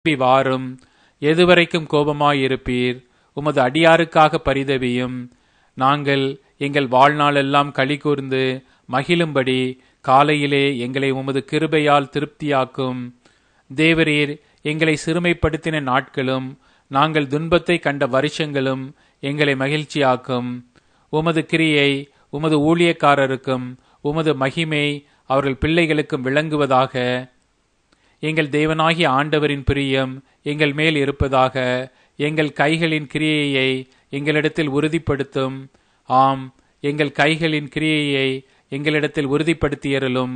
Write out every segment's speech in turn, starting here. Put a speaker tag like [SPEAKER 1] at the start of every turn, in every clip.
[SPEAKER 1] திரும்பி வாரும் எதுவரைக்கும் கோபமாயிருப்பீர் உமது அடியாருக்காக பரிதவியும் நாங்கள் எங்கள் வாழ்நாளெல்லாம் களி கூர்ந்து மகிழும்படி காலையிலே எங்களை உமது கிருபையால் திருப்தியாக்கும் தேவரீர் எங்களை சிறுமைப்படுத்தின நாட்களும் நாங்கள் துன்பத்தை கண்ட வருஷங்களும் எங்களை மகிழ்ச்சியாக்கும் உமது கிரியை உமது ஊழியக்காரருக்கும் உமது மகிமை அவர்கள் பிள்ளைகளுக்கும் விளங்குவதாக எங்கள் தேவனாகிய ஆண்டவரின் பிரியம் எங்கள் மேல் இருப்பதாக எங்கள் கைகளின் கிரியையை எங்களிடத்தில் உறுதிப்படுத்தும் ஆம் எங்கள் கைகளின் கிரியையை எங்களிடத்தில் உறுதிப்படுத்தியருளும்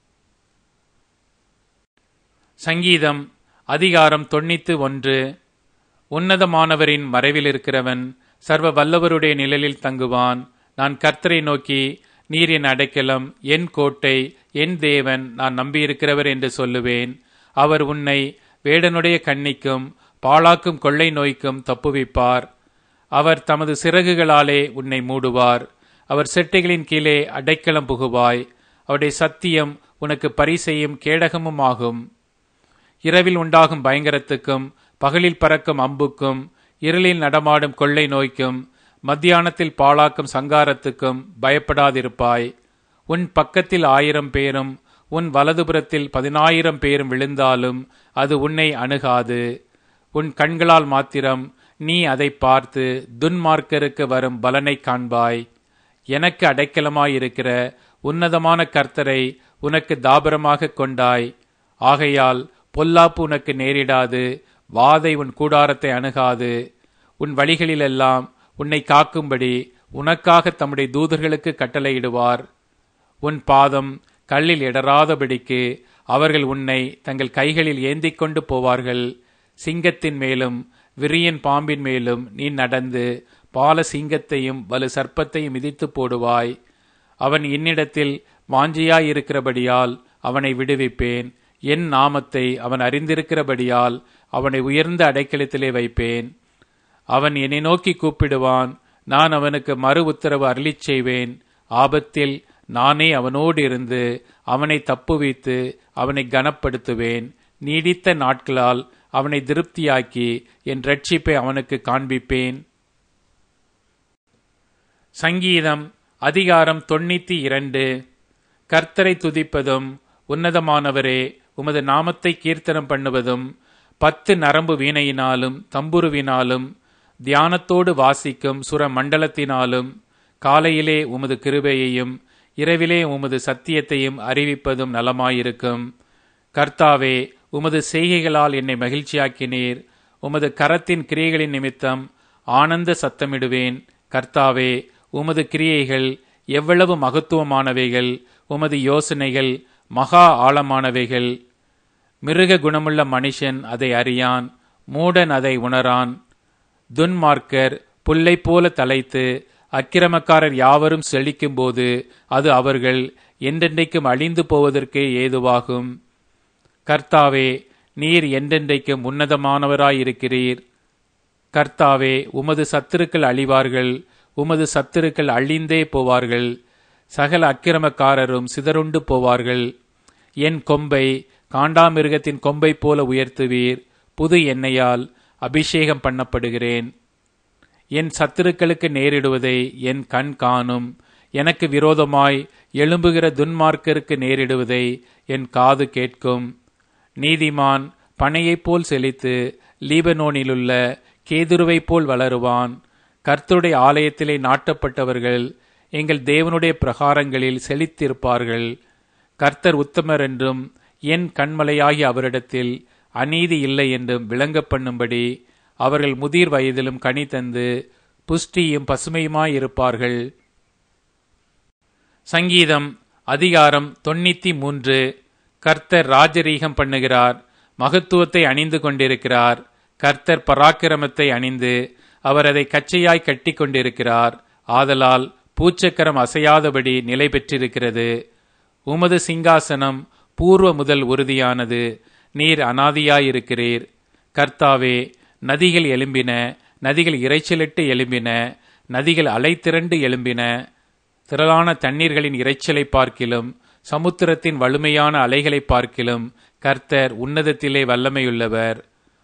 [SPEAKER 1] சங்கீதம் அதிகாரம் தொண்ணூத்து ஒன்று உன்னதமானவரின் மறைவில் இருக்கிறவன் சர்வ வல்லவருடைய நிழலில் தங்குவான் நான் கர்த்தரை நோக்கி நீர் என் அடைக்கலம் என் கோட்டை என் தேவன் நான் நம்பியிருக்கிறவர் என்று சொல்லுவேன் அவர் உன்னை வேடனுடைய கண்ணிக்கும் பாழாக்கும் கொள்ளை நோய்க்கும் தப்புவிப்பார் அவர் தமது சிறகுகளாலே உன்னை மூடுவார் அவர் செட்டைகளின் கீழே அடைக்கலம் புகுவாய் அவருடைய சத்தியம் உனக்கு பரிசெய்யும் கேடகமும் ஆகும் இரவில் உண்டாகும் பயங்கரத்துக்கும் பகலில் பறக்கும் அம்புக்கும் இருளில் நடமாடும் கொள்ளை நோய்க்கும் மத்தியானத்தில் பாழாக்கும் சங்காரத்துக்கும் பயப்படாதிருப்பாய் உன் பக்கத்தில் ஆயிரம் பேரும் உன் வலதுபுறத்தில் பதினாயிரம் பேரும் விழுந்தாலும் அது உன்னை அணுகாது உன் கண்களால் மாத்திரம் நீ அதை பார்த்து துன்மார்க்கருக்கு வரும் பலனை காண்பாய் எனக்கு அடைக்கலமாயிருக்கிற உன்னதமான கர்த்தரை உனக்கு தாபரமாக கொண்டாய் ஆகையால் பொல்லாப்பு உனக்கு நேரிடாது வாதை உன் கூடாரத்தை அணுகாது உன் வழிகளிலெல்லாம் உன்னை காக்கும்படி உனக்காக தம்முடைய தூதர்களுக்கு கட்டளையிடுவார் உன் பாதம் கல்லில் இடராதபடிக்கு அவர்கள் உன்னை தங்கள் கைகளில் ஏந்திக் கொண்டு போவார்கள் சிங்கத்தின் மேலும் விரியன் பாம்பின் மேலும் நீ நடந்து பால சிங்கத்தையும் வலு சர்ப்பத்தையும் மிதித்து போடுவாய் அவன் என்னிடத்தில் வாஞ்சியாயிருக்கிறபடியால் அவனை விடுவிப்பேன் என் நாமத்தை அவன் அறிந்திருக்கிறபடியால் அவனை உயர்ந்த அடைக்கலத்திலே வைப்பேன் அவன் என்னை நோக்கி கூப்பிடுவான் நான் அவனுக்கு மறு உத்தரவு அருளிச் செய்வேன் ஆபத்தில் நானே அவனோடு இருந்து அவனை தப்புவித்து அவனை கனப்படுத்துவேன் நீடித்த நாட்களால் அவனை திருப்தியாக்கி என் ரட்சிப்பை அவனுக்கு காண்பிப்பேன் சங்கீதம் அதிகாரம் தொண்ணூத்தி இரண்டு கர்த்தரை துதிப்பதும் உன்னதமானவரே உமது நாமத்தை கீர்த்தனம் பண்ணுவதும் பத்து நரம்பு வீணையினாலும் தம்புருவினாலும் தியானத்தோடு வாசிக்கும் சுர மண்டலத்தினாலும் காலையிலே உமது கிருபையையும் இரவிலே உமது சத்தியத்தையும் அறிவிப்பதும் நலமாயிருக்கும் கர்த்தாவே உமது செய்கைகளால் என்னை மகிழ்ச்சியாக்கினீர் உமது கரத்தின் கிரியைகளின் நிமித்தம் ஆனந்த சத்தமிடுவேன் கர்த்தாவே உமது கிரியைகள் எவ்வளவு மகத்துவமானவைகள் உமது யோசனைகள் மகா ஆழமானவைகள் மிருக குணமுள்ள மனுஷன் அதை அறியான் மூடன் அதை உணரான் துன்மார்க்கர் புல்லை போல தலைத்து அக்கிரமக்காரர் யாவரும் செழிக்கும்போது அது அவர்கள் என்றென்றைக்கும் அழிந்து போவதற்கே ஏதுவாகும் கர்த்தாவே நீர் என்றென்றைக்கும் உன்னதமானவராயிருக்கிறீர் கர்த்தாவே உமது சத்துருக்கள் அழிவார்கள் உமது சத்துருக்கள் அழிந்தே போவார்கள் சகல அக்கிரமக்காரரும் சிதறுண்டு போவார்கள் என் கொம்பை காண்டாமிருகத்தின் கொம்பை போல உயர்த்துவீர் புது எண்ணெயால் அபிஷேகம் பண்ணப்படுகிறேன் என் சத்துருக்களுக்கு நேரிடுவதை என் கண் காணும் எனக்கு விரோதமாய் எழும்புகிற துன்மார்க்கருக்கு நேரிடுவதை என் காது கேட்கும் நீதிமான் பனையைப் போல் செழித்து லீபனோனிலுள்ள கேதுருவைப் போல் வளருவான் கர்த்தருடைய ஆலயத்திலே நாட்டப்பட்டவர்கள் எங்கள் தேவனுடைய பிரகாரங்களில் செழித்திருப்பார்கள் கர்த்தர் உத்தமர் என்றும் என் கண்மலையாகி அவரிடத்தில் அநீதி இல்லை என்றும் விளங்க பண்ணும்படி அவர்கள் முதிர் வயதிலும் கனி தந்து புஷ்டியும் பசுமையுமாயிருப்பார்கள் சங்கீதம் அதிகாரம் தொண்ணூத்தி மூன்று கர்த்தர் ராஜரீகம் பண்ணுகிறார் மகத்துவத்தை அணிந்து கொண்டிருக்கிறார் கர்த்தர் பராக்கிரமத்தை அணிந்து அவர் அதை கச்சையாய் கட்டி கொண்டிருக்கிறார் ஆதலால் பூச்சக்கரம் அசையாதபடி நிலை பெற்றிருக்கிறது உமது சிங்காசனம் பூர்வ முதல் உறுதியானது நீர் அனாதியாயிருக்கிறீர் கர்த்தாவே நதிகள் எழும்பின நதிகள் இறைச்சலிட்டு எழும்பின நதிகள் அலை திரண்டு எழும்பின திரளான தண்ணீர்களின் இறைச்சலை பார்க்கிலும் சமுத்திரத்தின் வலிமையான அலைகளை பார்க்கிலும் கர்த்தர் உன்னதத்திலே வல்லமையுள்ளவர்